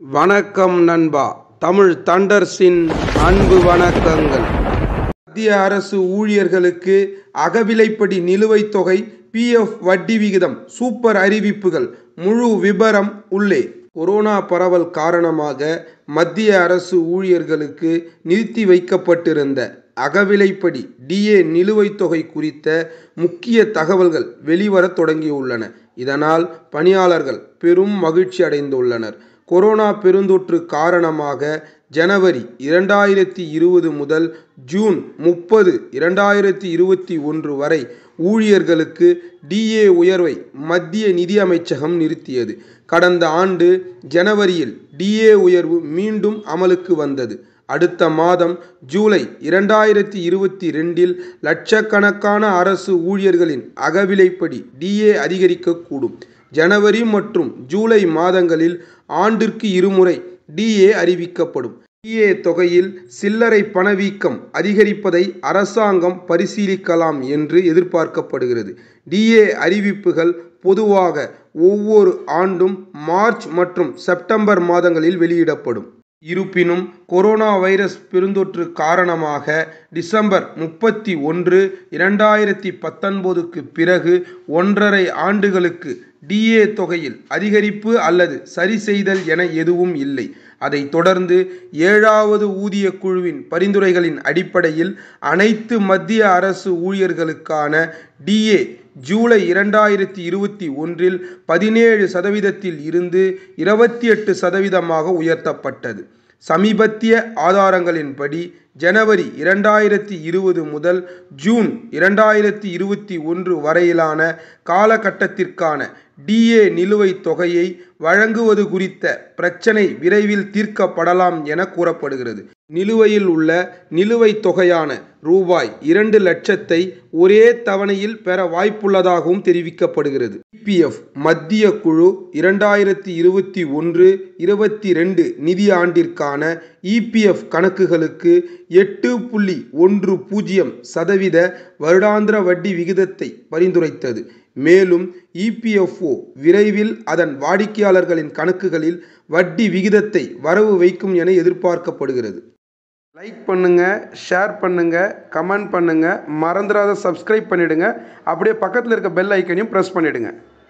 வணக்கம் நண்பா தமிழ் தண்டர்ஸின் அன்பு வணக்கங்கள் மத்திய அரசு ஊழியர்களுக்கு அகவிலைப்படி நிலுவைத் தொகை பிஎஃப் வட்டி விகிதம் சூப்பர் அறிவிப்புகள் முழு விபரம் உள்ளே கொரோனா பரவல் காரணமாக மத்திய அரசு ஊழியர்களுக்கு நிறுத்தி வைக்கப்பட்டிருந்த அகவிலைப்படி டிஏ நிலுவைத் தொகை குறித்த முக்கிய தகவல்கள் வெளிவரத் தொடங்கியுள்ளன இதனால் பணியாளர்கள் பெரும் மகிழ்ச்சி அடைந்துள்ளனர் கொரோனா பெருந்தொற்று காரணமாக ஜனவரி இரண்டாயிரத்தி இருபது முதல் ஜூன் முப்பது இரண்டாயிரத்தி இருபத்தி ஒன்று வரை ஊழியர்களுக்கு டிஏ உயர்வை மத்திய நிதி அமைச்சகம் நிறுத்தியது கடந்த ஆண்டு ஜனவரியில் டிஏ உயர்வு மீண்டும் அமலுக்கு வந்தது அடுத்த மாதம் ஜூலை இரண்டாயிரத்தி இருபத்தி ரெண்டில் லட்சக்கணக்கான அரசு ஊழியர்களின் அகவிலைப்படி டிஏ அதிகரிக்கக்கூடும் ஜனவரி மற்றும் ஜூலை மாதங்களில் ஆண்டிற்கு இருமுறை டிஏ அறிவிக்கப்படும் டிஏ தொகையில் சில்லறை பணவீக்கம் அதிகரிப்பதை அரசாங்கம் பரிசீலிக்கலாம் என்று எதிர்பார்க்கப்படுகிறது டிஏ அறிவிப்புகள் பொதுவாக ஒவ்வொரு ஆண்டும் மார்ச் மற்றும் செப்டம்பர் மாதங்களில் வெளியிடப்படும் இருப்பினும் கொரோனா வைரஸ் பெருந்தொற்று காரணமாக டிசம்பர் முப்பத்தி ஒன்று இரண்டாயிரத்தி பத்தொன்பதுக்கு பிறகு ஒன்றரை ஆண்டுகளுக்கு டிஏ தொகையில் அதிகரிப்பு அல்லது சரி செய்தல் என எதுவும் இல்லை அதைத் தொடர்ந்து ஏழாவது ஊதிய குழுவின் பரிந்துரைகளின் அடிப்படையில் அனைத்து மத்திய அரசு ஊழியர்களுக்கான டிஏ ஜூலை இரண்டாயிரத்தி இருபத்தி ஒன்றில் பதினேழு சதவீதத்தில் இருந்து இருபத்தி எட்டு சதவீதமாக உயர்த்தப்பட்டது சமீபத்திய ஆதாரங்களின்படி ஜனவரி இரண்டாயிரத்தி இருபது முதல் ஜூன் இரண்டாயிரத்தி இருபத்தி ஒன்று வரையிலான காலகட்டத்திற்கான டிஏ நிலுவைத் தொகையை வழங்குவது குறித்த பிரச்சினை விரைவில் தீர்க்கப்படலாம் என கூறப்படுகிறது நிலுவையில் உள்ள நிலுவைத் தொகையான ரூபாய் இரண்டு லட்சத்தை ஒரே தவணையில் பெற வாய்ப்புள்ளதாகவும் தெரிவிக்கப்படுகிறது இபிஎஃப் மத்திய குழு இரண்டாயிரத்தி இருபத்தி ஒன்று இருபத்தி ரெண்டு நிதி ஆண்டிற்கான இபிஎஃப் கணக்குகளுக்கு எட்டு புள்ளி ஒன்று பூஜ்ஜியம் சதவீத வருடாந்திர வட்டி விகிதத்தை பரிந்துரைத்தது மேலும் இபிஎஃப்ஓ விரைவில் அதன் வாடிக்கையாளர்களின் கணக்குகளில் வட்டி விகிதத்தை வரவு வைக்கும் என எதிர்பார்க்கப்படுகிறது லைக் பண்ணுங்க ஷேர் பண்ணுங்க கமெண்ட் பண்ணுங்க மறந்துடாத சப்ஸ்கிரைப் பண்ணிடுங்க அப்படியே பக்கத்தில் இருக்க பெல் ஐக்கனையும் ப்ரெஸ் பண்ணிடுங்க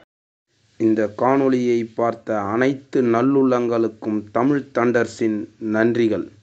இந்த காணொளியை பார்த்த அனைத்து நல்லுள்ளங்களுக்கும் தமிழ் தண்டர்ஸின் நன்றிகள்